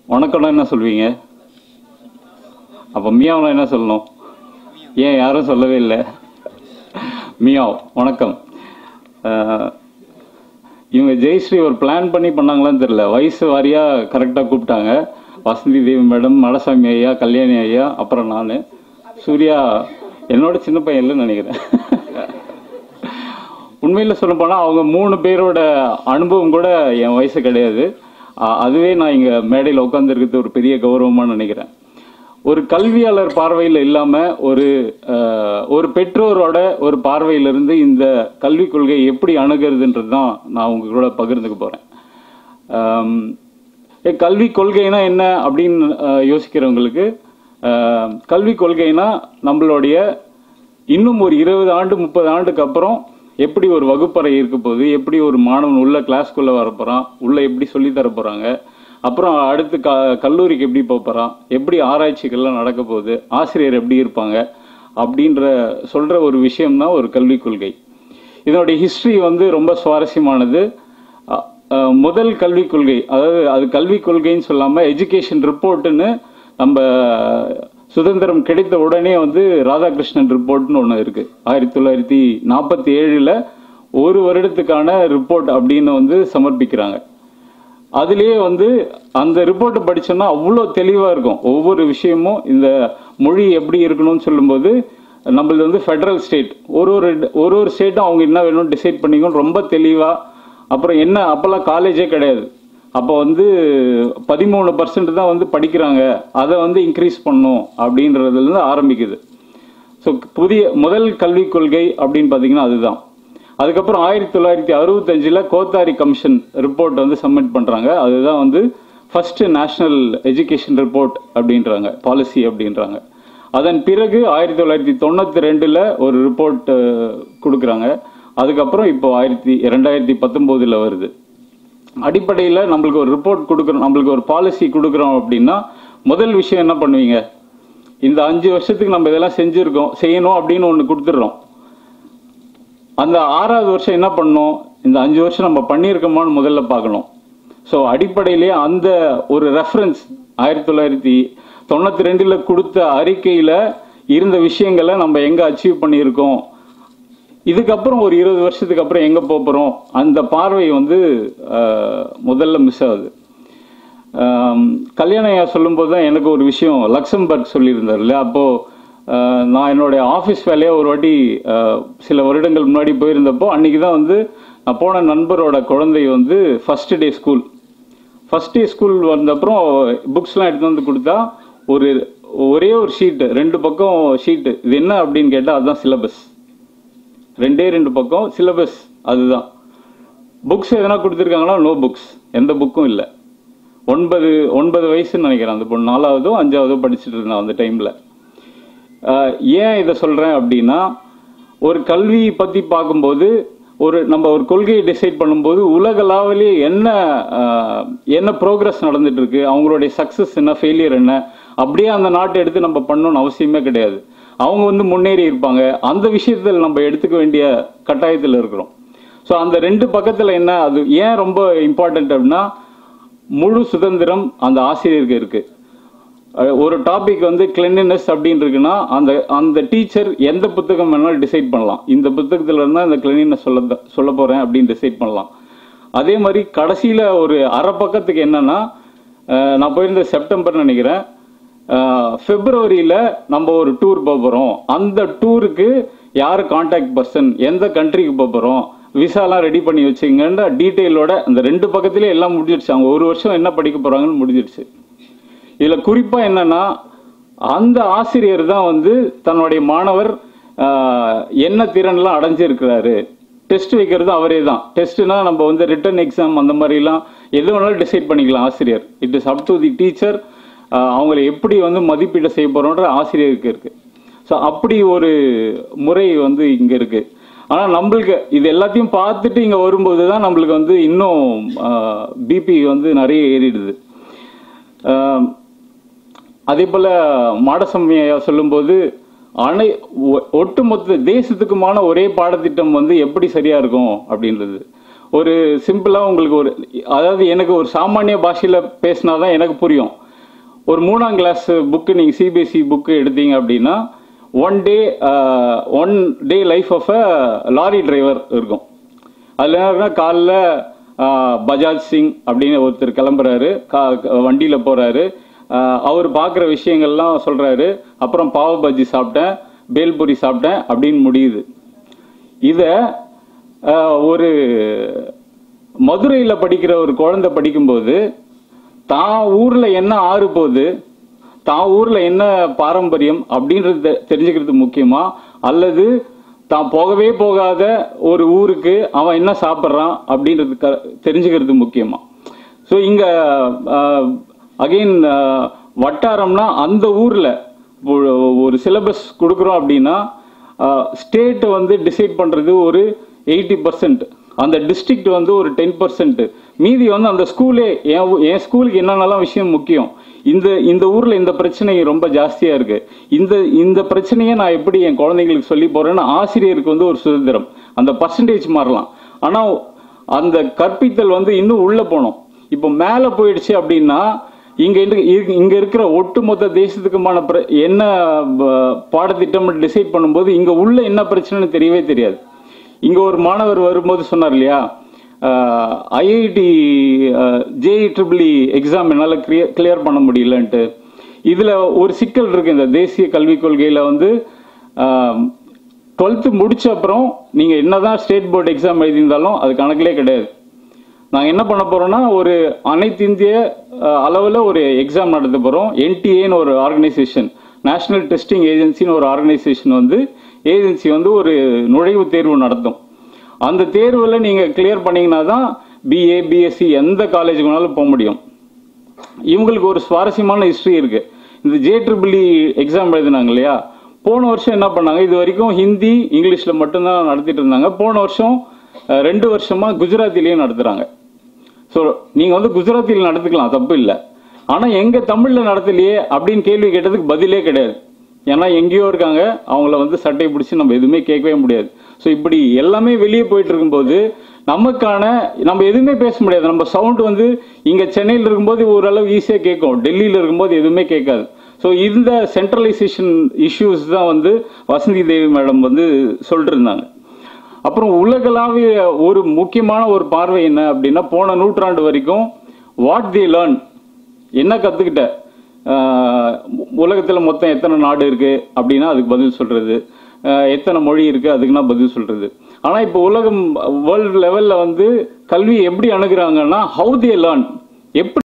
வணக்கம்னா என்ன சொல்வீங்க அப்போ மியாவ்னா என்ன சொல்லணும் ஏன் யாரும் சொல்லவே இல்லை மியாவ் வணக்கம் அஹ், இவங்க ஜெயஸ்ரீ ஒரு பிளான் பண்ணி பண்ணாங்களான்னு தெரியல வயசு வாரியாக கரெக்டாக கூப்பிட்டாங்க வசந்தி தேவி மேடம் மடசாமி ஐயா கல்யாணி ஐயா அப்புறம் நான் சூர்யா என்னோட சின்ன பையன் இல்லைன்னு நினைக்கிறேன் உண்மையில் சொல்ல போனால் அவங்க மூணு பேரோட அனுபவம் கூட என் வயசு கிடையாது அ- அதுவே நான் இங்கே மேடையில் உட்காந்துருக்கிறது ஒரு பெரிய கௌரவமாக நினைக்கிறேன் ஒரு கல்வியாளர் பார்வையில் இல்லாமல் ஒரு அஹ், ஒரு பெற்றோரோட ஒரு பார்வையிலிருந்து இந்த கல்விக் கொள்கை எப்படி அணுகிறதுன்றது தான் நான் உங்க கூட பகிர்ந்துக்க போகிறேன் கல்வி கொள்கைனா என்ன அப்படின்னு அஹ், யோசிக்கிறவங்களுக்கு அஹ், கல்வி கொள்கைனா நம்மளுடைய இன்னும் ஒரு இருபது ஆண்டு முப்பது ஆண்டுக்கு அப்புறம் எப்படி ஒரு வகுப்பறை இருக்க போகுது எப்படி ஒரு மாணவன் உள்ள கிளாஸ்க்குள்ள வரப்போறான் உள்ள எப்படி சொல்லி தர போறாங்க அப்புறம் அடுத்து க கல்லூரிக்கு எப்படி போக போறான் எப்படி ஆராய்ச்சிகள்லாம் நடக்க போகுது ஆசிரியர் எப்படி இருப்பாங்க அப்படின்ற சொல்ற ஒரு விஷயம் தான் ஒரு கல்விக் கொள்கை இதனுடைய ஹிஸ்டரி வந்து ரொம்ப சுவாரஸ்யமானது அ- அ, முதல் கல்விக் கொள்கை அதாவது அது கல்விக் கொள்கைன்னு சொல்லாம எஜுகேஷன் ரிப்போர்ட்னு நம்ம சுதந்திரம் கிடைத்த உடனே வந்து ராதாகிருஷ்ணன் ரிப்போர்ட்னு ஒன்று இருக்கு ஆயிரத்தி தொள்ளாயிரத்தி நாற்பத்தி ஏழில் ஒரு வருடத்துக்கான ரிப்போர்ட் அப்படின்னு வந்து சமர்ப்பிக்கிறாங்க அதுலயே வந்து அந்த ரிப்போர்ட்டை படிச்சோம்னா அவ்வளோ தெளிவாக இருக்கும் ஒவ்வொரு விஷயமும் இந்த மொழி எப்படி இருக்கணும்னு சொல்லும்போது நம்மளது வந்து ஃபெடரல் ஸ்டேட் ஒரு ஒரு ஒரு ஒரு ஸ்டேட்டும் அவங்க என்ன வேணும்னு டிசைட் பண்ணிக்கணும் ரொம்ப தெளிவாக அப்புறம் என்ன அப்போல்லாம் காலேஜே கிடையாது அப்போ வந்து பதிமூணு பர்சன்ட் தான் வந்து படிக்கிறாங்க அதை வந்து இன்க்ரீஸ் பண்ணும் அப்படின்றதுலேருந்து ஆரம்பிக்குது ஸோ புதிய முதல் கல்விக் கொள்கை அப்படின்னு பார்த்தீங்கன்னா அதுதான் அதுக்கப்புறம் ஆயிரத்தி தொள்ளாயிரத்தி அறுபத்தஞ்சில் கோத்தாரி கமிஷன் ரிப்போர்ட் வந்து சப்மிட் பண்ணுறாங்க அதுதான் வந்து ஃபர்ஸ்ட் நேஷனல் எஜுகேஷன் ரிப்போர்ட் அப்படின்றாங்க பாலிசி அப்படின்றாங்க அதன் பிறகு ஆயிரத்தி தொள்ளாயிரத்தி தொண்ணூற்றி ரெண்டில் ஒரு ரிப்போர்ட் கொடுக்குறாங்க அதுக்கப்புறம் இப்போ ஆயிரத்தி ரெண்டாயிரத்தி பத்தொம்போதில் வருது அடிப்படையில் நம்மளுக்கு ஒரு ரிப்போர்ட் கொடுக்குறோம் நம்மளுக்கு ஒரு பாலிசி கொடுக்குறோம் அப்படின்னா முதல் விஷயம் என்ன பண்ணுவீங்க இந்த அஞ்சு வருஷத்துக்கு நம்ம இதெல்லாம் செஞ்சுருக்கோம் செய்யணும் அப்படின்னு ஒன்று கொடுத்துட்றோம் அந்த ஆறாவது வருஷம் என்ன பண்ணணும் இந்த அஞ்சு வருஷம் நம்ம பண்ணியிருக்கோமான்னு முதல்ல பார்க்கணும் ஸோ அடிப்படையிலேயே அந்த ஒரு ரெஃபரன்ஸ் ஆயிரத்தி தொள்ளாயிரத்தி தொண்ணூற்றி ரெண்டில் கொடுத்த அறிக்கையில் இருந்த விஷயங்களை நம்ம எங்கே அச்சீவ் பண்ணியிருக்கோம் இதுக்கப்புறம் ஒரு இருபது வருஷத்துக்கு அப்புறம் எங்கே போகிறோம் அந்த பார்வை வந்து அஹ், முதல்ல மிஸ் ஆகுது ஆம், கல்யாணையா சொல்லும்போது தான் எனக்கு ஒரு விஷயம் லக்சம்பர்க் சொல்லியிருந்தார் இல்லையா அப்போது நான் என்னுடைய ஆஃபீஸ் வேலையை ஒரு வாட்டி அஹ், சில வருடங்கள் முன்னாடி போயிருந்தப்போ அன்றைக்கி தான் வந்து நான் போன நண்பரோட குழந்தை வந்து first day school first day school வந்தப்புறம் புக்ஸ்லாம் எடுத்து வந்து கொடுத்தா ஒரு ஒரே ஒரு ஷீட்டு ரெண்டு பக்கம் ஷீட்டு இது என்ன அப்படின்னு கேட்டால் அதுதான் சிலபஸ் ரெண்டே ரெண்டு பக்கம் சிலபஸ் அதுதான் புக்ஸ் எதனா கொடுத்துருக்காங்களா நோ புக்ஸ் எந்த புக்கும் இல்லை ஒன்பது ஒன்பது வயசுன்னு நினைக்கிறேன் அந்த பொண்ணு நாலாவதோ அஞ்சாவதோ படிச்சுட்டு இருந்தான் அந்த டைமில் ஏன் இதை சொல்கிறேன் அப்படின்னா ஒரு கல்வி பற்றி பார்க்கும்போது ஒரு நம்ம ஒரு கொள்கையை டிசைட் பண்ணும்போது உலகளாவிலே என்ன ஆஹ், என்ன ப்ரோக்ரஸ் நடந்துட்டு இருக்கு அவங்களுடைய சக்ஸஸ் என்ன ஃபெயிலியர் என்ன அப்படியே அந்த நாட்டை எடுத்து நம்ம பண்ணணும்னு அவசியமே கிடையாது அவங்க வந்து முன்னேறி இருப்பாங்க அந்த விஷயத்தில் நம்ம எடுத்துக்க வேண்டிய கட்டாயத்தில் இருக்கிறோம் ஸோ அந்த ரெண்டு பக்கத்தில் என்ன அது ஏன் ரொம்ப இம்பார்ட்டன்ட் அப்படின்னா முழு சுதந்திரம் அந்த ஆசிரியருக்கு இருக்கு அஹ் ஒரு டாபிக் வந்து கிளென்லினஸ் அப்படின்னு இருக்குன்னா அந்த அந்த டீச்சர் எந்த புத்தகம் வேணாலும் டிசைட் பண்ணலாம் இந்த புத்தகத்துல இருந்தா இந்த கிளென்லினஸ் சொல்ல சொல்ல போறேன் அப்படின்னு டிசைட் பண்ணலாம் அதே மாதிரி கடைசியில ஒரு அரை பக்கத்துக்கு என்னன்னா அஹ் நான் போயிருந்த செப்டம்பர் நினைக்கிறேன் பிப்ரவரியில நம்ம ஒரு டூர் போக போறோம் அந்த டூருக்கு யார் கான்டாக்ட் பர்சன் எந்த கண்ட்ரிக்கு போக போறோம் விசாலாம் ரெடி பண்ணி வச்சுங்கன்ற டீட்டெயிலோட அந்த ரெண்டு பக்கத்துலயே எல்லாம் முடிஞ்சிடுச்சு அவங்க ஒரு வருஷம் என்ன படிக்க போறாங்கன்னு முடிஞ்சிடுச்சு இதுல குறிப்பா என்னன்னா அந்த ஆசிரியர் தான் வந்து தன்னுடைய மாணவர் ஆஹ், என்ன திறன்லாம் அடைஞ்சிருக்கிறாரு டெஸ்ட் வைக்கிறது அவரே தான் டெஸ்ட்னா நம்ம வந்து ரிட்டன் எக்ஸாம் அந்த மாதிரிலாம் எது வேணாலும் டிசைட் பண்ணிக்கலாம் ஆசிரியர் it is up to the teacher அவங்களை எப்படி வந்து மதிப்பீடு செய்ய போறோன்ற ஆசிரியருக்கு இருக்கு ஸோ அப்படி ஒரு முறை வந்து இங்க இருக்கு ஆனா நம்மளுக்கு இது எல்லாத்தையும் பார்த்துட்டு இங்க வரும்போது தான் நம்மளுக்கு வந்து இன்னும் பிபி வந்து நிறைய ஏறிடுது ஆஹ் அதே போல மாடசாமி ஐயா சொல்லும்போது அனை ஒ- ஒட்டுமொத்த தேசத்துக்குமான ஒரே பாடத்திட்டம் வந்து எப்படி சரியா இருக்கும் அப்படின்றது ஒரு சிம்பிளாக உங்களுக்கு ஒரு அதாவது எனக்கு ஒரு சாமானிய பாஷையில் பேசினா தான் எனக்கு புரியும் ஒரு மூணாம் கிளாஸ் புக்கு நீங்கள் சிபிஎஸ்சி புக்கு எடுத்தீங்க அப்படின்னா one day one day life of a lorry driver இருக்கும் அதில் என்ன காலைல பஜாஜ் சிங் அப்படின்னு ஒருத்தர் கிளம்புறாரு கா வண்டியில் போகிறாரு அவர் பார்க்குற விஷயங்கள்லாம் சொல்கிறாரு அப்புறம் பாவ பஜ்ஜி சாப்பிட்டேன் பேல்பூரி சாப்பிட்டேன் அப்படின்னு முடியுது இதை ஒரு மதுரையில் படிக்கிற ஒரு குழந்தை படிக்கும்போது தான் ஊரில் என்ன ஆறு போகுது தான் ஊரில் என்ன பாரம்பரியம் அப்படின்றது தெ- தெரிஞ்சுக்கிறது முக்கியமா அல்லது தான் போகவே போகாத ஒரு ஊருக்கு அவன் என்ன சாப்பிட்றான் அப்படின்றது க- தெரிஞ்சுக்கிறது முக்கியமா ஸோ இங்கே அகெயின் வட்டாரம்னா அந்த ஊரில் ஒரு சிலபஸ் கொடுக்குறோம் அப்படின்னா ஸ்டேட் வந்து டிசைட் பண்ணுறது ஒரு எயிட்டி பர்சன்ட் அந்த டிஸ்ட்ரிக்ட் வந்து ஒரு டென் பர்சன்ட் மீதி வந்து அந்த ஸ்கூலே என் ஊ- என் ஸ்கூலுக்கு என்னென்னலாம் விஷயம் முக்கியம் இந்த இந்த ஊரில் இந்த பிரச்சனை ரொம்ப ஜாஸ்தியாக இருக்கு இந்த இந்த பிரச்சனையை நான் எப்படி என் குழந்தைங்களுக்கு சொல்லி போறேன்னு ஆசிரியருக்கு வந்து ஒரு சுதந்திரம் அந்த பர்சன்டேஜ் மாறலாம் ஆனால் அந்த கற்பித்தல் வந்து இன்னும் உள்ள போகணும் இப்போ மேலே போயிடுச்சு அப்படின்னா இங்க இரு- இரு- இங்க இருக்கிற ஒட்டுமொத்த தேசத்துக்குமான பிர- என்ன ப- பாடத்திட்டம் டிசைட் பண்ணும்போது இங்க உள்ள என்ன பிரச்சனைன்னு தெரியவே தெரியாது இங்க ஒரு மாணவர் வரும்போது சொன்னார் இல்லையா ஐஐடி ஜேஇ ட்ரிபிள் எக்ஸாம் என்னால் கிளியர் கிளியர் பண்ண முடியலன்ட்டு இதுல ஒரு சிக்கல் இருக்கு இந்த தேசிய கல்விக் கொள்கையில வந்து டுவெல்த்து முடிச்ச அப்புறம் நீங்க என்னதான் ஸ்டேட் போர்டு எக்ஸாம் எழுதியிருந்தாலும் அது கணக்கிலே கிடையாது நாங்கள் என்ன பண்ண போறோம்னா ஒரு அனைத்து இந்திய அஹ், அளவுல ஒரு எக்ஸாம் நடத்த போறோம் என்டிஏன்னு ஒரு ஆர்கனைசேஷன் நேஷனல் டெஸ்டிங் ஏஜென்சின்னு ஒரு ஆர்கனைசேஷன் வந்து ஏஜென்சி வந்து ஒரு நுழைவுத் தேர்வு நடத்தும் அந்த தேர்வில் நீங்க கிளியர் பண்ணீங்கன்னா தான் பிஏ பிஎஸ்சி எந்த காலேஜ் வேணாலும் போக முடியும் இவங்களுக்கு ஒரு சுவாரஸ்யமான ஹிஸ்டரி இருக்கு இந்த ஜே ட்ரிபிள் எக்ஸாம் எழுதினாங்க இல்லையா போன வருஷம் என்ன பண்ணாங்க இது வரைக்கும் ஹிந்தி இங்கிலீஷ்ல மட்டும்தான் நடத்திட்டு இருந்தாங்க போன வருஷம் அஹ், ரெண்டு வருஷமா குஜராத்திலையும் நடத்துறாங்க ஸோ நீங்க வந்து குஜராத்தியில் நடத்திக்கலாம் தப்பு இல்லை ஆனா எங்க தமிழ்ல நடத்தலையே அப்படின்னு கேள்வி கேட்டதுக்கு பதிலே கிடையாது ஏன்னா எங்கேயோ இருக்காங்க அவங்கள வந்து சட்டை பிடிச்சி நம்ம எதுவுமே கேட்கவே முடியாது ஸோ இப்படி எல்லாமே வெளியே போயிட்டு இருக்கும்போது நமக்கான நம்ம எதுவுமே பேச முடியாது நம்ம சவுண்ட் வந்து இங்க சென்னையில் இருக்கும்போது ஓரளவு ஈஸியாக கேட்கும் டெல்லியில் இருக்கும்போது எதுவுமே கேட்காது ஸோ இந்த சென்ட்ரலைசேஷன் இஷ்யூஸ் தான் வந்து வசந்தி தேவி மேடம் வந்து சொல்லிட்டு இருந்தாங்க அப்புறம் உலகளாவிய ஒரு முக்கியமான ஒரு பார்வை என்ன அப்படின்னா போன நூற்றாண்டு வரைக்கும் வாட் தி லேர்ன் என்ன கத்துக்கிட்ட ஆஹ் உலகத்துல மொத்தம் எத்தனை நாடு இருக்கு அப்படின்னா அதுக்கு பதில் சொல்றது ஆஹ் எத்தனை மொழி இருக்கு அதுக்குன்னா பதில் சொல்றது ஆனா இப்போ உலகம் வேர்ல்டு லெவல்ல வந்து கல்வி எப்படி அணுகுறாங்கன்னா ஹவு தே லேர்ன் எப்படி